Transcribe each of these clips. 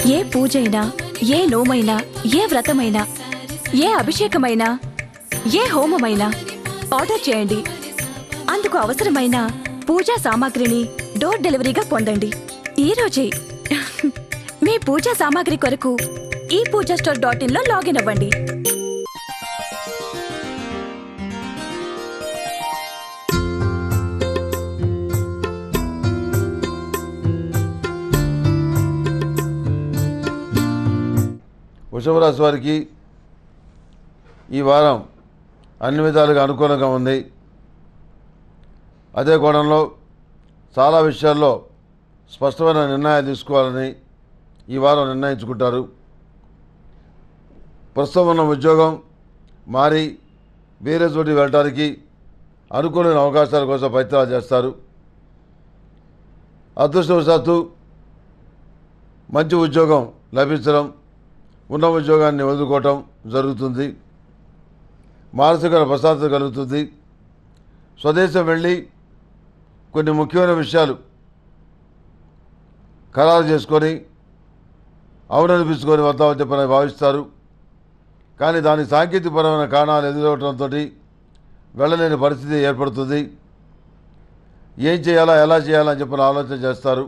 ఏ పూజైనా ఏ నోమైనా ఏ వ్రతమైనా ఏ అభిషేకమైనా ఏ హోమమైనా ఆర్డర్ చేయండి అందుకు అవసరమైన పూజా సామాగ్రిని డోర్ డెలివరీగా పొందండి ఈ రోజే మీ పూజా సామాగ్రి కొరకు ఈ పూజా స్టోర్ డాట్ ఇన్ లో లాగిన్ అవ్వండి వృషభ రాశి వారికి ఈ వారం అన్ని విధాలుగా అనుకూలంగా ఉంది అదే కోణంలో చాలా విషయాల్లో స్పష్టమైన నిర్ణయాలు తీసుకోవాలని ఈ వారం నిర్ణయించుకుంటారు ప్రస్తుతం ఉన్న ఉద్యోగం మారి వేరే చోటి వెళ్ళటానికి అనుకూలమైన అవకాశాల కోసం ప్రయత్నాలు చేస్తారు అదృష్టవశాత్తు మంచి ఉద్యోగం లభించడం ఉన్న ఉద్యోగాన్ని వదులుకోవటం జరుగుతుంది మానసిక ప్రశాంతత కలుగుతుంది స్వదేశం వెళ్ళి కొన్ని ముఖ్యమైన విషయాలు ఖరారు చేసుకొని అవుననిపించుకొని వద్దామని చెప్పని భావిస్తారు కానీ దానికి సాంకేతికపరమైన కారణాలు ఎదురవడంతో వెళ్ళలేని పరిస్థితి ఏర్పడుతుంది ఏం చేయాలా ఎలా చేయాలా అని చెప్పిన ఆలోచన చేస్తారు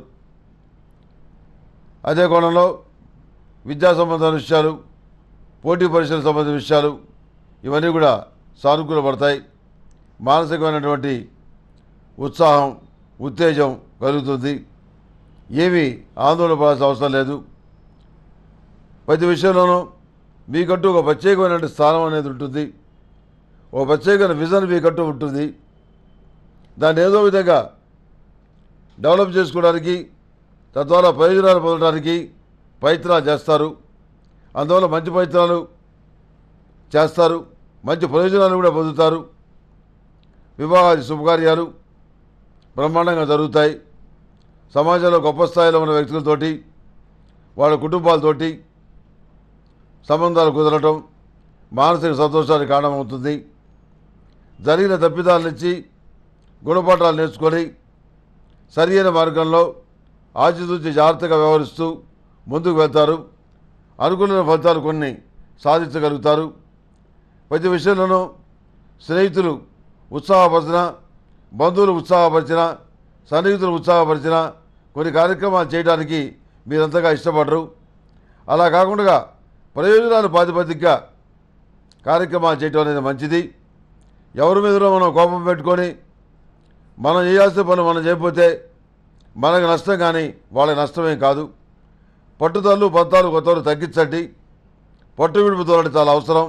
అదే కోణంలో విద్యా సంబంధమైన విషయాలు పోటీ పరీక్షలకు సంబంధించిన విషయాలు ఇవన్నీ కూడా సానుకూలపడతాయి మానసికమైనటువంటి ఉత్సాహం ఉత్తేజం కలుగుతుంది ఏమీ ఆందోళన పడాల్సిన అవసరం లేదు ప్రతి విషయంలోనూ మీకంటూ ఒక ప్రత్యేకమైన స్థానం అనేది ఉంటుంది ఒక ప్రత్యేకమైన విజన్ మీకంటూ ఉంటుంది దాన్ని ఏదో విధంగా డెవలప్ చేసుకోవడానికి తద్వారా ప్రయోజనాలు పొందడానికి ప్రయత్నాలు చేస్తారు అందువల్ల మంచి ప్రయత్నాలు చేస్తారు మంచి ప్రయోజనాలు కూడా పొందుతారు వివాహాది శుభకార్యాలు బ్రహ్మాండంగా జరుగుతాయి సమాజంలో గొప్ప స్థాయిలో ఉన్న వ్యక్తులతోటి వాళ్ళ కుటుంబాలతోటి సంబంధాలు కుదరటం మానసిక సంతోషానికి కారణమవుతుంది జరిగిన తప్పిదాల నుంచి గుణపాఠాలు నేర్చుకొని సరి అయిన మార్గంలో ఆచితూచి జాగ్రత్తగా వ్యవహరిస్తూ ముందుకు వెళ్తారు అనుకున్న ఫలితాలు కొన్ని సాధించగలుగుతారు ప్రతి విషయంలోనూ స్నేహితులు ఉత్సాహపరిచిన బంధువులు ఉత్సాహపరిచిన సన్నిహితులు ఉత్సాహపరిచిన కొన్ని కార్యక్రమాలు చేయడానికి మీరంతగా ఇష్టపడరు అలా కాకుండా ప్రయోజనాలు ప్రాతిపదికగా కార్యక్రమాలు చేయటం అనేది మంచిది ఎవరి మీదనో మనం కోపం పెట్టుకొని మనం చేయాల్సిన పని మనం చేయకపోతే మనకు నష్టం కానీ వాళ్ళకి నష్టమేం కాదు పట్టుదలలు బద్దాలు కొత్తలు తగ్గించండి పట్టు విడుపు తోలడం చాలా అవసరం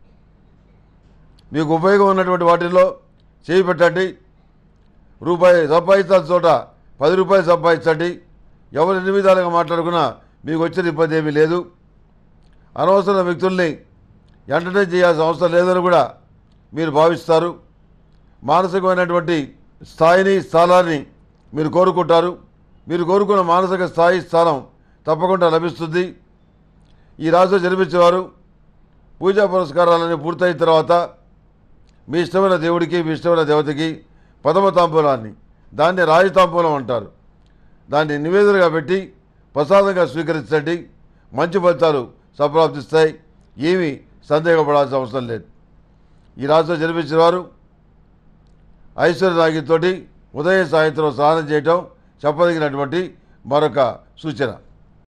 మీకు ఉపయోగం ఉన్నటువంటి వాటిల్లో చేయి పెట్టండి రూపాయి సంపాదించాల్సిన చోట పది రూపాయలు సంపాదించండి ఎవరు ఎన్ని విధాలుగా మాట్లాడుకున్నా మీకు వచ్చిన ఇబ్బంది ఏమీ లేదు అనవసర వ్యక్తుల్ని ఎంటర్టైన్ చేయాల్సిన అవసరం లేదని కూడా మీరు భావిస్తారు మానసికమైనటువంటి స్థాయిని స్థానాన్ని మీరు కోరుకుంటారు మీరు కోరుకున్న మానసిక స్థాయి స్థానం తప్పకుండా లభిస్తుంది ఈ రాశిలో జన్మించేవారు పూజా పురస్కారాలన్నీ పూర్తయిన తర్వాత మీ ఇష్టమైన దేవుడికి మీ ఇష్టమైన దేవతకి పదమ తాంబూలాన్ని దాన్ని రాజు తాంబూలం అంటారు దాన్ని నివేదనగా పెట్టి ప్రసాదంగా స్వీకరించండి మంచి ఫలితాలు సంప్రాప్తిస్తాయి ఏమీ సందేహపడాల్సిన అవసరం లేదు ఈ రాశిలో జన్మించిన వారు ఐశ్వర్య నాగితోటి ఉదయం సాయంత్రం స్నానం చేయటం చెప్పదగినటువంటి మరొక సూచన